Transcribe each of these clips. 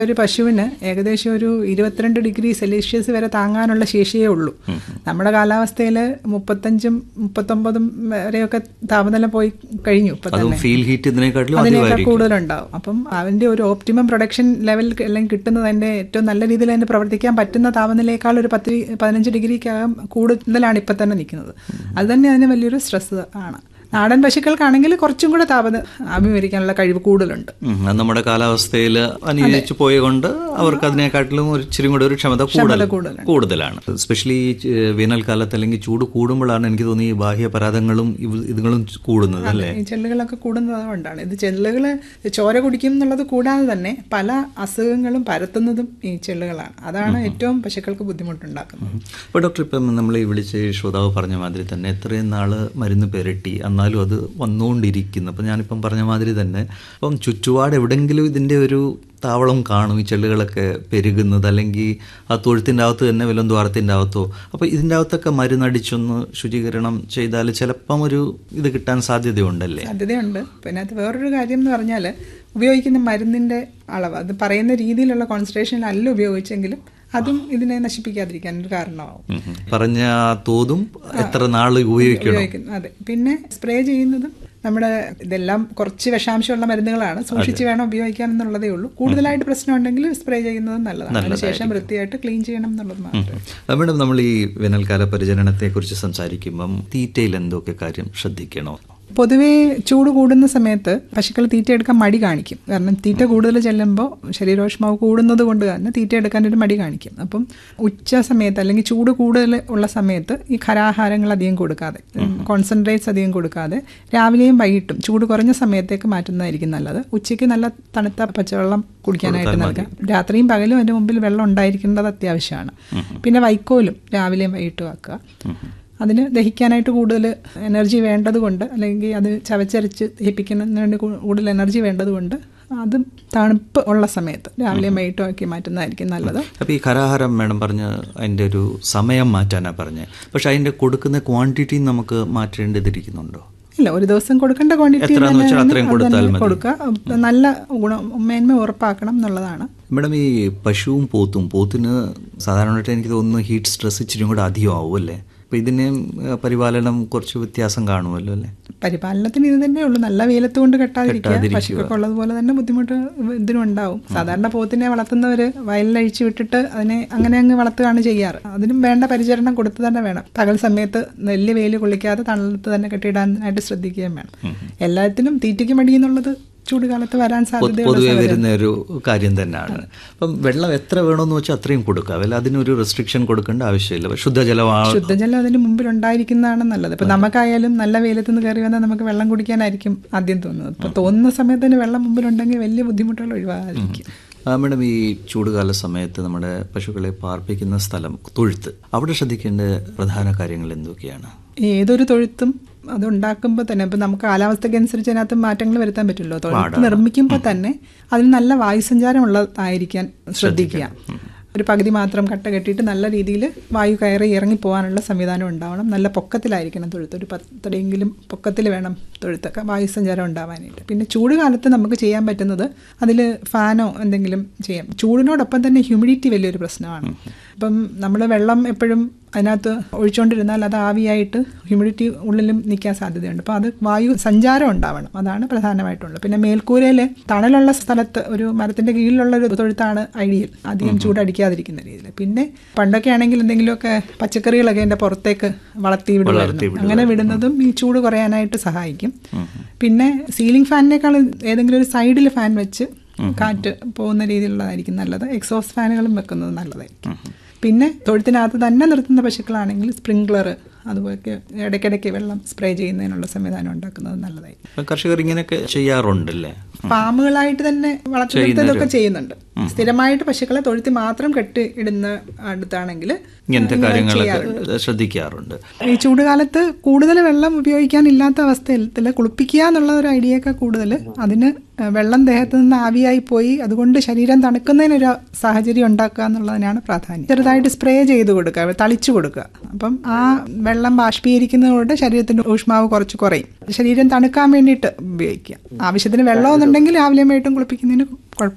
ഒരു പശുവിന് ഏകദേശം ഒരു ഇരുപത്തിരണ്ട് ഡിഗ്രി സെൽഷ്യസ് വരെ താങ്ങാനുള്ള ശേഷിയേ ഉള്ളൂ നമ്മുടെ കാലാവസ്ഥയിൽ മുപ്പത്തഞ്ചും മുപ്പത്തൊമ്പതും വരെയൊക്കെ താപനില പോയി കഴിഞ്ഞു ഇപ്പൊ അതും തന്നെ ഫീൽ ഹീറ്റ് ഇതിനെക്കാട്ടിലും അതിനേക്കാൾ അധികമായിരിക്കും കൂടുതലുണ്ടാവും അപ്പം അവന്റെ ഒരു ഓപ്റ്റിമം പ്രൊഡക്ഷൻ ലെവൽ അല്ലെങ്കിൽ കിട്ടുന്നത് അതിന്റെ ഏറ്റവും നല്ല രീതിയിൽ അതിന് പ്രവർത്തിക്കാൻ പറ്റുന്ന താപനിലയേക്കാൾ ഒരു പത്ത് പതിനഞ്ച് ഡിഗ്രിക്കകം കൂടുതലാണ് ഇപ്പം തന്നെ നിൽക്കുന്നത് അത് തന്നെ അതിന് വലിയൊരു സ്ട്രെസ് ആണ് നാടൻ പശുക്കൾക്കാണെങ്കിൽ കുറച്ചും കൂടെ താപന അഭിമുഖീകരിക്കാനുള്ള കഴിവ് കൂടുതലുണ്ട് ഉം, അത് നമ്മുടെ കാലാവസ്ഥയിൽ അനുയോജിച്ച് പോയതുകൊണ്ട് അവർക്ക് അതിനെക്കാട്ടിലും ഒരു ഇച്ചിരി കൂടെ ഒരു ക്ഷമത കൂടുതൽ കൂടുതലാണ്. കൂടുതലാണ് സ്പെഷ്യലി വേനൽക്കാലത്ത് അല്ലെങ്കിൽ ചൂട് കൂടുമ്പോഴാണ് എനിക്ക് തോന്നി ഈ ബാഹ്യ പരാതങ്ങളും ഇവ- ഇതുങ്ങളും കൂടുന്നത് അല്ലേ ഈ ചെല്ലുകളൊക്കെ കൂടുന്നത് കൊണ്ടാണ് ഇത് ചെല്ലുകൾ ചോര കുടിക്കും എന്നുള്ളത് കൂടാതെ തന്നെ പല അസുഖങ്ങളും പരത്തുന്നതും ഈ ചെല്ലുകളാണ് അതാണ് ഏറ്റവും പശുക്കൾക്ക് ബുദ്ധിമുട്ടുണ്ടാക്കുന്നത് അപ്പോൾ ഡോക്ടർ ഇപ്പം നമ്മൾ ഈ വിളിച്ച് ശ്രോതാവ് പറഞ്ഞ മാതിരി തന്നെ എത്രയും നാള് മരുന്ന് പെരട്ടി എന്നാലും അത് വന്നുകൊണ്ടിരിക്കുന്നു അപ്പം ഞാനിപ്പം പറഞ്ഞ മാതിരി തന്നെ അപ്പം ചുറ്റുപാട് എവിടെങ്കിലും ഇതിൻ്റെ ഒരു താവളം കാണും ഈ ചെള്ളുകളൊക്കെ പെരുകുന്നത് അല്ലെങ്കിൽ ആ തൊഴുത്തിൻ്റെ അകത്ത് തന്നെ വല്ലതും ദ്വാരത്തിൻ്റെ അകത്തോ അപ്പോൾ ഇതിൻ്റെ അകത്തൊക്കെ മരുന്നടിച്ചൊന്ന് ശുചീകരണം ചെയ്താൽ ചിലപ്പം ഒരു ഇത് കിട്ടാൻ സാധ്യതയുണ്ടല്ലേ സാധ്യതയുണ്ട് പിന്നെ അത് വേറൊരു കാര്യം എന്ന് പറഞ്ഞാൽ ഉപയോഗിക്കുന്ന മരുന്നിന്റെ അളവ് അത് പറയുന്ന രീതിയിലുള്ള കോൺസെൻട്രേഷനിലല്ല ഉപയോഗിച്ചെങ്കിലും അതും ഇതിനെ നശിപ്പിക്കാതിരിക്കാൻ ഒരു കാരണമാവും ഉം ഉം. പറഞ്ഞ ആ തോതും എത്ര നാൾ ഉപയോഗിക്കണം ഉപയോഗിക്കുന്നു അതെ പിന്നെ സ്പ്രേ ചെയ്യുന്നതും നമ്മുടെ ഇതെല്ലാം കുറച്ച് വിഷാംശമുള്ള മരുന്നുകളാണ് സൂക്ഷിച്ച് വേണം ഉപയോഗിക്കാൻ എന്നുള്ളതേ ഉള്ളൂ കൂടുതലായിട്ട് പ്രശ്നം ഉണ്ടെങ്കിൽ സ്പ്രേ ചെയ്യുന്നതും നല്ലതാണ് അതിനുശേഷം വൃത്തിയായിട്ട് ക്ലീൻ ചെയ്യണം എന്നുള്ളത് മാത്രമേ ആ, മേഡം നമ്മൾ ഈ വേനൽക്കാല പരിചരണത്തെക്കുറിച്ച് സംസാരിക്കുമ്പം തീറ്റയിൽ എന്തൊക്കെ കാര്യം ശ്രദ്ധിക്കണോ പൊതുവേ ചൂട് കൂടുന്ന സമയത്ത് പശുക്കൾ തീറ്റ എടുക്കാൻ മടി കാണിക്കും കാരണം തീറ്റ കൂടുതൽ ചെല്ലുമ്പോൾ ശരീരോഷ്മാവ് കൂടുന്നത് കൊണ്ട് തന്നെ തീറ്റ എടുക്കാൻ ഒരു മടി കാണിക്കും അപ്പം ഉച്ച സമയത്ത് അല്ലെങ്കിൽ ചൂട് കൂടുതൽ ഉള്ള സമയത്ത് ഈ ഖരാഹാരങ്ങൾ അധികം കൊടുക്കാതെ കോൺസെൻട്രേറ്റ്സ് അധികം കൊടുക്കാതെ രാവിലെയും വൈകിട്ടും ചൂട് കുറഞ്ഞ സമയത്തേക്ക് മാറ്റുന്നതായിരിക്കും നല്ലത് ഉച്ചയ്ക്ക് നല്ല തണുത്ത പച്ചവെള്ളം കുടിക്കാനായിട്ട് നൽകാം രാത്രിയും പകലും അതിന്റെ മുമ്പിൽ വെള്ളം ഉണ്ടായിരിക്കേണ്ടത് അത്യാവശ്യമാണ് പിന്നെ വൈക്കോലും രാവിലെയും വൈകിട്ടും ആക്കുക അതിന് ദഹിക്കാനായിട്ട് കൂടുതൽ എനർജി വേണ്ടതുകൊണ്ട് അല്ലെങ്കിൽ അത് ചവച്ചരച്ച് ദഹിപ്പിക്കുന്നതിന് വേണ്ടി കൂ- കൂടുതൽ എനർജി വേണ്ടതുകൊണ്ട് അത് തണുപ്പ് ഉള്ള സമയത്ത് രാവിലെയും വൈകിട്ടും ആക്കി മാറ്റുന്നതായിരിക്കും നല്ലത് അപ്പോൾ ഈ ഖരാഹാരം മേഡം പറഞ്ഞ് അതിൻ്റെ ഒരു സമയം മാറ്റാനാണ് പറഞ്ഞത് പക്ഷെ അതിൻ്റെ കൊടുക്കുന്ന ക്വാണ്ടിറ്റി നമുക്ക് മാറ്റേണ്ടതിരിക്കുന്നുണ്ടോ ഇല്ല ഒരു ദിവസം കൊടുക്കേണ്ട ക്വാണ്ടിറ്റി എത്രയാന്ന് വെച്ചാൽ അത്രയും കൊടുത്താൽ മതി. കൊടുക്കുക നല്ല ഗുണം മേന്മ ഉറപ്പാക്കണം എന്നുള്ളതാണ് മേഡം ഈ പശുവും പോത്തും പോത്തിന് സാധാരണയായിട്ട് എനിക്ക് തോന്നുന്നു ഹീറ്റ് സ്ട്രെസ് ഇച്ചിരി കൂടെ അധികമാവും അല്ലേ അപ്പോൾ ഇതിന് പരിപാലനം കുറച്ച് വ്യത്യാസം കാണുമല്ലോ അല്ലേ പരിപാലനത്തിന് ഇത് തന്നെ ഉള്ളൂ നല്ല വെയിലത്ത് കൊണ്ട് കെട്ടാതിരിക്കുക പശുക്കൾക്ക് ഉള്ളതുപോലെ തന്നെ ബുദ്ധിമുട്ട് ഇതിനും ഉണ്ടാവും സാധാരണ പോത്തിനെ വളർത്തുന്നവർ വയലിലഴിച്ച് വിട്ടിട്ട് അതിനെ അങ്ങനെ അങ്ങ് വളർത്തുകയാണ് ചെയ്യാറ് അതിനും വേണ്ട പരിചരണം കൊടുത്തു തന്നെ വേണം പകൽ സമയത്ത് നെല്ല് വെയിൽ കൊള്ളിക്കാതെ തണലത്ത് തന്നെ കെട്ടിയിടാനായിട്ട് ശ്രദ്ധിക്കുകയും വേണം എല്ലാത്തിനും തീറ്റയ്ക്ക് മടി എന്നുള്ളത് ചൂടുകാലത്ത് വരാൻ സാധ്യതയുള്ള പൊതുവെ വരുന്ന ഒരു കാര്യം തന്നെയാണ് അപ്പം വെള്ളം എത്ര വേണമെന്ന് വെച്ചാൽ അത്രയും കൊടുക്കാം അല്ല അതിനൊരു റെസ്ട്രിക്ഷൻ കൊടുക്കേണ്ട ആവശ്യമില്ല ശുദ്ധജലമാ ശുദ്ധജലം അതിന് മുമ്പിൽ ഉണ്ടായിരിക്കുന്നതാണ് നല്ലത് ഇപ്പൊ നമുക്കായാലും നല്ല വെയിലത്ത് നിന്ന് കയറി വന്നാൽ നമുക്ക് വെള്ളം കുടിക്കാനായിരിക്കും ആദ്യം തോന്നുന്നത് ഇപ്പൊ തോന്നുന്ന സമയത്തിന് വെള്ളം മുമ്പിലുണ്ടെങ്കിൽ വലിയ ബുദ്ധിമുട്ടുകൾ ഒഴിവായിരിക്കും ആ, മേഡം ഈ ചൂടുകാല സമയത്ത് നമ്മുടെ പശുക്കളെ പാർപ്പിക്കുന്ന സ്ഥലം തൊഴുത്ത് അവിടെ ശ്രദ്ധിക്കേണ്ട പ്രധാന കാര്യങ്ങൾ എന്തൊക്കെയാണ് ഏതൊരു തൊഴുത്തും അത് ഉണ്ടാക്കുമ്പോൾ തന്നെ ഇപ്പം നമുക്ക് കാലാവസ്ഥയ്ക്ക് അനുസരിച്ച് അതിനകത്ത് മാറ്റങ്ങൾ വരുത്താൻ പറ്റുമല്ലോ തൊഴുത്ത് നിർമ്മിക്കുമ്പോൾ തന്നെ അതിന് നല്ല വായുസഞ്ചാരം ഉള്ളതായിരിക്കാൻ ശ്രദ്ധിക്കുക ഒരു പകുതി മാത്രം കട്ട കെട്ടിയിട്ട് നല്ല രീതിയിൽ വായു കയറി ഇറങ്ങി പോകാനുള്ള സംവിധാനം ഉണ്ടാവണം നല്ല പൊക്കത്തിലായിരിക്കണം തൊഴുത്ത് ഒരു പത്തടിയെങ്കിലും പൊക്കത്തിൽ വേണം തൊഴുത്തൊക്കെ വായുസഞ്ചാരം ഉണ്ടാവാനായിട്ട് പിന്നെ ചൂട് കാലത്ത് നമുക്ക് ചെയ്യാൻ പറ്റുന്നത് അതിൽ ഫാനോ എന്തെങ്കിലും ചെയ്യാം ചൂടിനോടൊപ്പം തന്നെ ഹ്യൂമിഡിറ്റി വലിയൊരു പ്രശ്നമാണ് അപ്പം നമ്മൾ വെള്ളം എപ്പോഴും അതിനകത്ത് ഒഴിച്ചുകൊണ്ടിരുന്നാൽ അത് ആവിയായിട്ട് ഹ്യൂമിഡിറ്റി ഉള്ളിലും നിൽക്കാൻ സാധ്യതയുണ്ട് അപ്പോൾ അത് വായു സഞ്ചാരം ഉണ്ടാവണം അതാണ് പ്രധാനമായിട്ടുള്ളത് പിന്നെ മേൽക്കൂരയിൽ തണലുള്ള സ്ഥലത്ത് ഒരു മരത്തിന്റെ കീഴിലുള്ള ഒരു തൊഴുത്താണ് ഐഡിയൽ അധികം ചൂടടിക്കാതിരിക്കുന്ന രീതിയിൽ പിന്നെ പണ്ടൊക്കെ ആണെങ്കിൽ എന്തെങ്കിലുമൊക്കെ പച്ചക്കറികളൊക്കെ എൻ്റെ പുറത്തേക്ക് വളർത്തി വിടുമായിരുന്നു അങ്ങനെ വിടുന്നതും ഈ ചൂട് കുറയാനായിട്ട് സഹായിക്കും പിന്നെ സീലിംഗ് ഫാനിനേക്കാൾ ഏതെങ്കിലും ഒരു സൈഡിൽ ഫാൻ വെച്ച് കാറ്റ് പോകുന്ന രീതിയിലുള്ളതായിരിക്കും നല്ലത് എക്സോസ്റ്റ് ഫാനുകളും വെക്കുന്നത് നല്ലതായിരിക്കും പിന്നെ തൊഴുത്തിനകത്ത് തന്നെ നിർത്തുന്ന പശുക്കളാണെങ്കിൽ സ്പ്രിംഗ്ലർ അതുപോലെ ഇടയ്ക്കിടയ്ക്ക് വെള്ളം സ്പ്രേ ചെയ്യുന്നതിനുള്ള സംവിധാനം ഉണ്ടാക്കുന്നത് നല്ലതായിരിക്കും അപ്പം കർഷകർ ഇങ്ങനെയൊക്കെ ചെയ്യാറുണ്ടല്ലേ ഫാമുകളായിട്ട് തന്നെ വളർത്തുന്നതൊക്കെ ചെയ്യുന്നുണ്ട് സ്ഥിരമായിട്ട് പശുക്കളെ തൊഴുത്തി മാത്രം കെട്ടി ഇടുന്ന അടുത്താണെങ്കിൽ ഇങ്ങനത്തെ കാര്യങ്ങളൊക്കെ ശ്രദ്ധിക്കാറുണ്ട് ഈ ചൂടുകാലത്ത് കൂടുതൽ വെള്ളം ഉപയോഗിക്കാനില്ലാത്ത അവസ്ഥയിൽ കുളിപ്പിക്കുക എന്നുള്ള ഒരു ഐഡിയയൊക്കെ കൂടുതൽ അതിന് വെള്ളം ദേഹത്ത് നിന്ന് ആവിയായി പോയി അതുകൊണ്ട് ശരീരം തണുക്കുന്നതിനൊരു സാഹചര്യം ഉണ്ടാക്കുക എന്നുള്ളതിനാണ് പ്രാധാന്യം ചെറുതായിട്ട് സ്പ്രേ ചെയ്ത് കൊടുക്കുക തളിച്ചു കൊടുക്കുക അപ്പം ആ വെള്ളം ബാഷ്പീകരിക്കുന്നതുകൊണ്ട് ശരീരത്തിന്റെ ഊഷ്മാവ് കുറച്ച് കുറയും ശരീരം തണുക്കാൻ വേണ്ടിയിട്ട് ഉപയോഗിക്കുക ആവശ്യത്തിന് വെള്ളം എന്നുണ്ടെങ്കിൽ രാവിലെയും വൈകിട്ടും കുളിപ്പിക്കുന്നതിന് കുഴപ്പമില്ല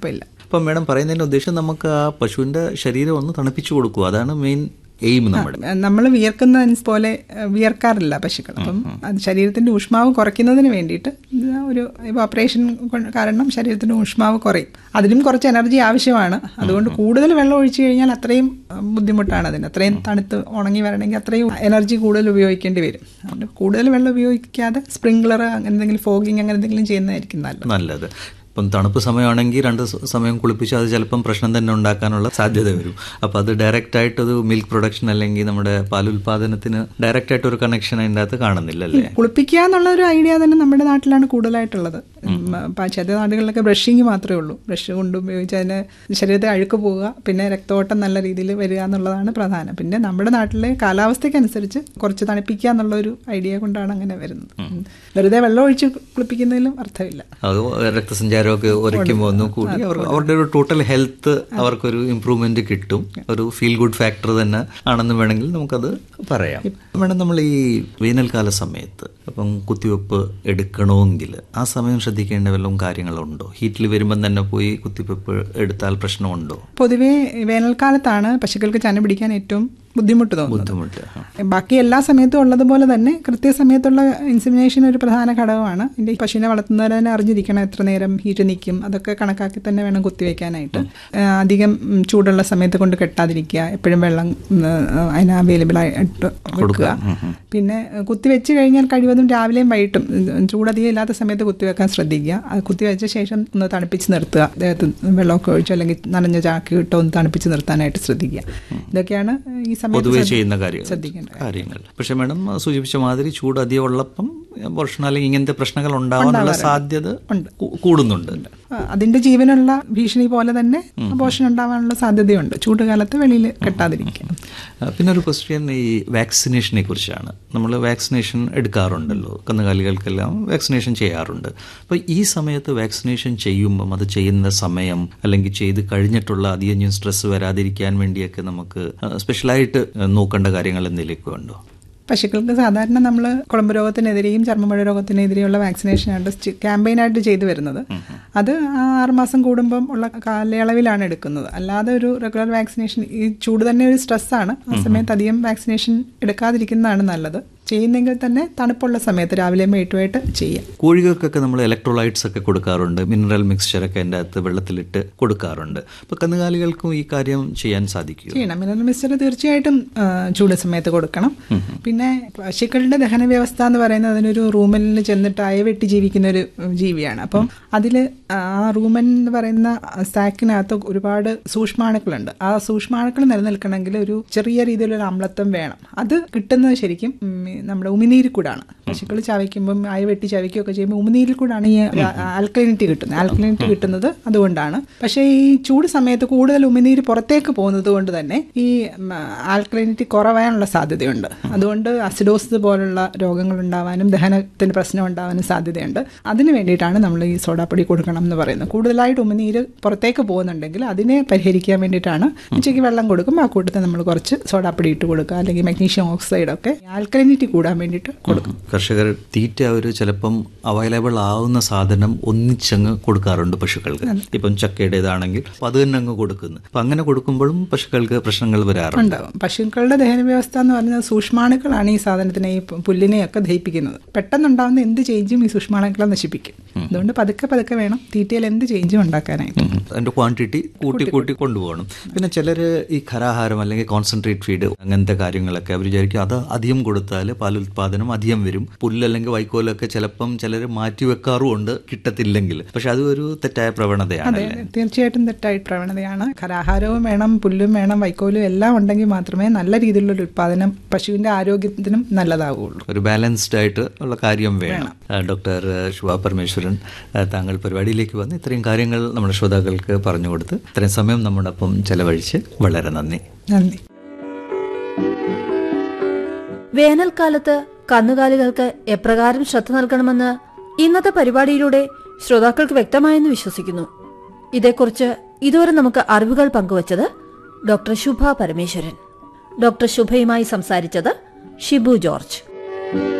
അപ്പം മാഡം പറയുന്നതിൻ്റെ ഉദ്ദേശം നമുക്ക് ആ പശുവിൻ്റെ ശരീരം ഒന്ന് തണുപ്പിച്ചു കൊടുക്കുക അതാണ് മെയിൻ എയിം നമ്മുടെ നമ്മൾ വിയർക്കുന്ന പോലെ ഏഹ്, വിയർക്കാറില്ല പശുക്കൾ അപ്പം അത് ശരീരത്തിന്റെ ഊഷ്മാവ് കുറയ്ക്കുന്നതിന് വേണ്ടിയിട്ട് ഇത് ഒരു ഓപ്പറേഷൻ കാരണം ശരീരത്തിന്റെ ഊഷ്മാവ് കുറയും അതിനും കുറച്ച് എനർജി ആവശ്യമാണ് അതുകൊണ്ട് കൂടുതൽ വെള്ളം ഒഴിച്ചു കഴിഞ്ഞാൽ അത്രയും ഏഹ്, ബുദ്ധിമുട്ടാണ് അതിന് അത്രയും തണുത്ത് ഉണങ്ങി വരണമെങ്കിൽ അത്രയും എനർജി കൂടുതൽ ഉപയോഗിക്കേണ്ടി വരും അതുകൊണ്ട് കൂടുതൽ വെള്ളം ഉപയോഗിക്കാതെ സ്പ്രിംഗ്ലർ അങ്ങനെ എന്തെങ്കിലും ഫോഗിങ് അങ്ങനെ എന്തെങ്കിലും ചെയ്യുന്നതായിരിക്കും നല്ലത് നല്ലത് ഇപ്പം തണുപ്പ് സമയമാണെങ്കിൽ രണ്ട് സ- സമയം കുളിപ്പിച്ച് അത് ചിലപ്പം പ്രശ്നം തന്നെ ഉണ്ടാക്കാനുള്ള സാധ്യത വരും അപ്പോൾ അത് ഡയറക്റ്റ് ആയിട്ട് ഒരു മിൽക്ക് പ്രൊഡക്ഷൻ അല്ലെങ്കിൽ നമ്മുടെ പാലുൽപാദനത്തിന് ഡയറക്റ്റ് ആയിട്ട് ഒരു കണക്ഷൻ അതിൻ്റെ അകത്ത് കാണുന്നില്ല അല്ലേ കുളിപ്പിക്കുക എന്നുള്ള ഒരു ഐഡിയ തന്നെ നമ്മുടെ നാട്ടിലാണ് കൂടുതലായിട്ടുള്ളത് പാശ്ചാത്യ നാടുകളിലൊക്കെ ബ്രഷിങ് മാത്രമേ ഉള്ളൂ ബ്രഷ് കൊണ്ട് ഉപയോഗിച്ച് അതിന് ശരീരത്തെ അഴുക്ക് പോവുക പിന്നെ രക്തോട്ടം നല്ല രീതിയിൽ വരിക എന്നുള്ളതാണ് പ്രധാനം പിന്നെ നമ്മുടെ നാട്ടിലെ കാലാവസ്ഥയ്ക്കനുസരിച്ച് കുറച്ച് തണുപ്പിക്കുക എന്നുള്ള ഒരു ഐഡിയ കൊണ്ടാണ് അങ്ങനെ വരുന്നത് ഉം. വെറുതെ വെള്ളം ഒഴിച്ച് കുളിപ്പിക്കുന്നതിലും അർത്ഥമില്ല അത് രക്തസഞ്ചാരമൊക്കെ ഒരയ്ക്കുമ്പോൾ ഒന്ന് കൂടി അവർ അവരുടെ ഒരു ടോട്ടൽ ഹെൽത്ത് അവർക്കൊരു ഇമ്പ്രൂവ്മെന്റ് കിട്ടും ഒരു ഫീൽ ഗുഡ് ഫാക്ടർ തന്നെ ആണെന്ന് വേണമെങ്കിൽ നമുക്കത് പറയാം വേണം നമ്മൾ ഈ വേനൽക്കാല സമയത്ത് അപ്പം കുത്തിവെപ്പ് എടുക്കണമെങ്കിൽ ആ സമയം ശ്രദ്ധിക്കേണ്ട വല്ലതും കാര്യങ്ങളുണ്ടോ ഹീറ്റിൽ വരുമ്പം തന്നെ പോയി കുത്തിവെപ്പ് എടുത്താൽ പ്രശ്നമുണ്ടോ പൊതുവേ വേനൽക്കാലത്താണ് പശുക്കൾക്ക് ചന പിടിക്കാൻ ഏറ്റവും ബുദ്ധിമുട്ട് തോന്നുന്നത് ബുദ്ധിമുട്ട് ആ. ബാക്കി എല്ലാ സമയത്തും ഉള്ളതുപോലെ തന്നെ കൃത്യസമയത്തുള്ള ഇൻസിമിനേഷൻ ഒരു പ്രധാന ഘടകമാണ് ഇതിന്റെ ഈ പശുവിനെ വളർത്തുന്നവർ തന്നെ അറിഞ്ഞിരിക്കണം എത്ര നേരം ഹീറ്റ് നിൽക്കും അതൊക്കെ കണക്കാക്കി തന്നെ വേണം കുത്തിവെക്കാനായിട്ട് ആ, അധികം ഉം, ചൂടുള്ള സമയത്ത് കൊണ്ട് കെട്ടാതിരിക്കുക എപ്പോഴും വെള്ളം ഉം, അതിന് അവൈലബിൾ ആയിട്ട് വെക്കുക പിന്നെ കുത്തിവെച്ച് കഴിഞ്ഞാൽ കഴിവതും രാവിലെയും വൈകിട്ടും ഉം, ചൂടധികം ഇല്ലാത്ത സമയത്ത് കുത്തിവെക്കാൻ ശ്രദ്ധിക്കുക അത് കുത്തിവെച്ച ശേഷം ഒന്ന് തണുപ്പിച്ച് നിർത്തുക ദേഹത്ത് വെള്ളമൊക്കെ ഒഴിച്ചോ അല്ലെങ്കിൽ നനഞ്ഞ ചാക്ക് ഇട്ടോ ഒന്ന് തണുപ്പിച്ച് നിർത്താനായിട്ട് ശ്രദ്ധിക്കുക ഇതൊക്കെയാണ് ഈ സമയത്ത് പൊതുവെ ശ്രദ്ധ- ചെയ്യുന്ന കാര്യം ശ്രദ്ധിക്കേണ്ട കാര്യങ്ങൾ പക്ഷെ മാഡം സൂചിപ്പിച്ച മാതിരി ചൂട് അധികം ഉള്ളപ്പം അബോർഷൻ അല്ലെങ്കിൽ ഇങ്ങനത്തെ പ്രശ്നങ്ങൾ ഉണ്ടാവാനുള്ള സാധ്യത കൂ- കൂടുന്നുണ്ട് ആ, അതിന്റെ ജീവനുള്ള ഭീഷണി പോലെ തന്നെ അബോഷൻ ഉണ്ടാവാനുള്ള സാധ്യതയുണ്ട് ചൂടുകാലത്ത് വെളിയിൽ കെട്ടാതിരിക്കുക ആ, പിന്നെ ഒരു ക്വസ്റ്റ്യൻ ഈ വാക്സിനേഷനെ കുറിച്ചാണ് നമ്മൾ വാക്സിനേഷൻ എടുക്കാറുണ്ടല്ലോ കന്നുകാലികൾക്കെല്ലാം വാക്സിനേഷൻ ചെയ്യാറുണ്ട് അപ്പോൾ ഈ സമയത്ത് വാക്സിനേഷൻ ചെയ്യുമ്പം അത് ചെയ്യുന്ന സമയം അല്ലെങ്കിൽ ചെയ്ത് കഴിഞ്ഞിട്ടുള്ള അധികം സ്ട്രെസ് വരാതിരിക്കാൻ വേണ്ടിയൊക്കെ നമുക്ക് ആ, സ്പെഷ്യലായിട്ട് നോക്കേണ്ട കാര്യങ്ങൾ എന്തെങ്കിലുമൊക്കെ ഉണ്ടോ പശുക്കൾക്ക് സാധാരണ നമ്മൾ കുളമ്പ് രോഗത്തിനെതിരെയും ചർമ്മമുഴ രോഗത്തിനെതിരെയുള്ള വാക്സിനേഷനാണ് ക്യാമ്പയിനായിട്ട് ചെയ്തു വരുന്നത് അത് ആ ആറുമാസം കൂടുമ്പം ഉള്ള കാലയളവിലാണ് എടുക്കുന്നത് അല്ലാതെ ഒരു റെഗുലർ വാക്സിനേഷൻ ഈ ചൂട് തന്നെ ഒരു സ്ട്രെസ്സാണ് ആ സമയത്ത് അധികം വാക്സിനേഷൻ എടുക്കാതിരിക്കുന്നതാണ് നല്ലത് ചെയ്യുന്നെങ്കിൽ തന്നെ തണുപ്പുള്ള സമയത്ത് രാവിലെയും വൈകിട്ടുമായിട്ട് ചെയ്യാം കോഴികൾക്കൊക്കെ നമ്മൾ ഇലക്ട്രോലൈറ്റ്സ് ഒക്കെ കൊടുക്കാറുണ്ട് മിനറൽ മിക്സ്ചറൊക്കെ അതിൻ്റെ അകത്ത് വെള്ളത്തിലിട്ട് കൊടുക്കാറുണ്ട് അപ്പോൾ കന്നുകാലികൾക്കും ഈ കാര്യം ചെയ്യാൻ സാധിക്കും ചെയ്യണം മിനറൽ മിക്സ്ചർ തീർച്ചയായിട്ടും ആ, ചൂട് സമയത്ത് കൊടുക്കണം പിന്നെ പശുക്കളുടെ ദഹന വ്യവസ്ഥ എന്ന് പറയുന്നത് അതിനൊരു റൂമിൽ ചെന്നിട്ട് അയവെട്ടി ജീവിക്കുന്ന ഒരു ജീവിയാണ് അപ്പം അതിൽ ആ റൂമൻ എന്ന് പറയുന്ന സാക്കിനകത്ത് ഒരുപാട് സൂക്ഷ്മാണുക്കളുണ്ട് ആ സൂക്ഷ്മാണുക്കൾ നിലനിൽക്കണമെങ്കിൽ ഒരു ചെറിയ രീതിയിലൊരു അമ്ലത്വം വേണം അത് കിട്ടുന്നത് ശരിക്കും ഉം, നമ്മുടെ ഉമിനീരിൽ കൂടാണ് പശുക്കൾ ചവയ്ക്കുമ്പം അയവെട്ടി ചവയ്ക്കുകയൊക്കെ ചെയ്യുമ്പോൾ ഉമിനീരിൽ കൂടാണ് ഈ ആൽക്കലിനിറ്റി കിട്ടുന്നത് ആൽക്കലിനിറ്റി കിട്ടുന്നത് അതുകൊണ്ടാണ് പക്ഷേ ഈ ചൂട് സമയത്ത് കൂടുതൽ ഉമിനീര് പുറത്തേക്ക് പോകുന്നത് കൊണ്ട് തന്നെ ഈ ആൽക്കലിനിറ്റി കുറവാനുള്ള സാധ്യതയുണ്ട് അതുകൊണ്ട് അസിഡോസിസ് പോലുള്ള രോഗങ്ങൾ ഉണ്ടാവാനും ദഹനത്തിന് പ്രശ്നം ഉണ്ടാവാനും സാധ്യതയുണ്ട് അതിന് വേണ്ടിയിട്ടാണ് നമ്മൾ ഈ സോഡാപ്പൊടി കൊടുക്കണം എന്ന് പറയുന്നത് കൂടുതലായിട്ട് ഉമിനീര് പുറത്തേക്ക് പോകുന്നുണ്ടെങ്കിൽ അതിനെ പരിഹരിക്കാൻ വേണ്ടിയിട്ടാണ് ഉച്ചയ്ക്ക് വെള്ളം കൊടുക്കും ആ കൂട്ടത്തിൽ നമ്മൾ കുറച്ച് സോഡാപ്പൊടി ഇട്ട് കൊടുക്കുക അല്ലെങ്കിൽ മഗ്നീഷ്യം ഓക്സൈഡ് ഒക്കെ ആൽക്കലിനിറ്റി കൂടാൻ വേണ്ടിയിട്ട് കൊടുക്കും കർഷകർ തീറ്റ അവർ ചിലപ്പം അവൈലബിൾ ആവുന്ന സാധനം ഒന്നിച്ചങ്ങ് കൊടുക്കാറുണ്ട് പശുക്കൾക്ക് ഇപ്പം ചക്കയുടേതാണെങ്കിൽ അപ്പം അത് തന്നെ അങ്ങ് കൊടുക്കുന്നു അപ്പം അങ്ങനെ കൊടുക്കുമ്പോഴും പശുക്കൾക്ക് പ്രശ്നങ്ങൾ വരാറുണ്ട് ഉണ്ടാവും പശുക്കളുടെ ദഹന വ്യവസ്ഥ എന്ന് പറയുന്നത് സൂക്ഷ്മാണുക്കളാണ് ഈ സാധനത്തിനെ ഈ പുല്ലിനെയൊക്കെ ദഹിപ്പിക്കുന്നത് പെട്ടെന്നുണ്ടാവുന്ന എന്ത് ചേഞ്ചും ഈ സൂക്ഷ്മാണുക്കളെ നശിപ്പിക്കും അതുകൊണ്ട് പതുക്കെ പതുക്കെ വേണം തീറ്റയിൽ എന്ത് ചേഞ്ചും ഉണ്ടാക്കാനായിട്ട് അതിൻ്റെ ക്വാണ്ടിറ്റി കൂട്ടി കൂട്ടി കൊണ്ടുപോകണം പിന്നെ ചിലർ ഈ ഖരാഹാരം അല്ലെങ്കിൽ കോൺസെൻട്രേറ്റ് ഫീഡ് അങ്ങനത്തെ കാര്യങ്ങളൊക്കെ അവർ വിചാരിക്കും അത് അധികം കൊടുത്താൽ പാലുൽപാദനം അധികം വരും പുല്ല് അല്ലെങ്കിൽ വൈക്കോലൊക്കെ ചിലപ്പം ചിലർ മാറ്റി വെക്കാറുമുണ്ട് കിട്ടത്തില്ലെങ്കിൽ പക്ഷെ അത് ഒരു തെറ്റായ പ്രവണതയാണ് അതെ തീർച്ചയായിട്ടും തെറ്റായ പ്രവണതയാണ് ഖരാഹാരവും വേണം പുല്ലും വേണം വൈക്കോലും എല്ലാം ഉണ്ടെങ്കിൽ മാത്രമേ നല്ല രീതിയിലുള്ള ഒരു ഉത്പാദനം പശുവിന്റെ ആരോഗ്യത്തിനും നല്ലതാവുകയുള്ളൂ ഒരു ബാലൻസ്ഡ് ആയിട്ട് ഉള്ള കാര്യം വേണം ആ, ഡോക്ടർ ശുഭ പരമേശ്വരൻ ആ, താങ്കൾ പരിപാടിയിലേക്ക് വന്ന് ഇത്രയും കാര്യങ്ങൾ നമ്മുടെ ശ്രോതാക്കൾക്ക് പറഞ്ഞു കൊടുത്ത് ഇത്രയും സമയം നമ്മുടെ ഒപ്പം ചെലവഴിച്ച് വളരെ നന്ദി നന്ദി വേനൽക്കാലത്ത് കന്നുകാലികൾക്ക് എപ്രകാരം ശ്രദ്ധ നൽകണമെന്ന് ഇന്നത്തെ പരിപാടിയിലൂടെ ശ്രോതാക്കൾക്ക് വ്യക്തമായെന്ന് വിശ്വസിക്കുന്നു ഇതേക്കുറിച്ച് ഇതുവരെ നമുക്ക് അറിവുകൾ പങ്കുവച്ചത് ഡോക്ടർ ശുഭ പരമേശ്വരൻ ഡോക്ടർ ശുഭയുമായി സംസാരിച്ചത് ഷിബു ജോർജ്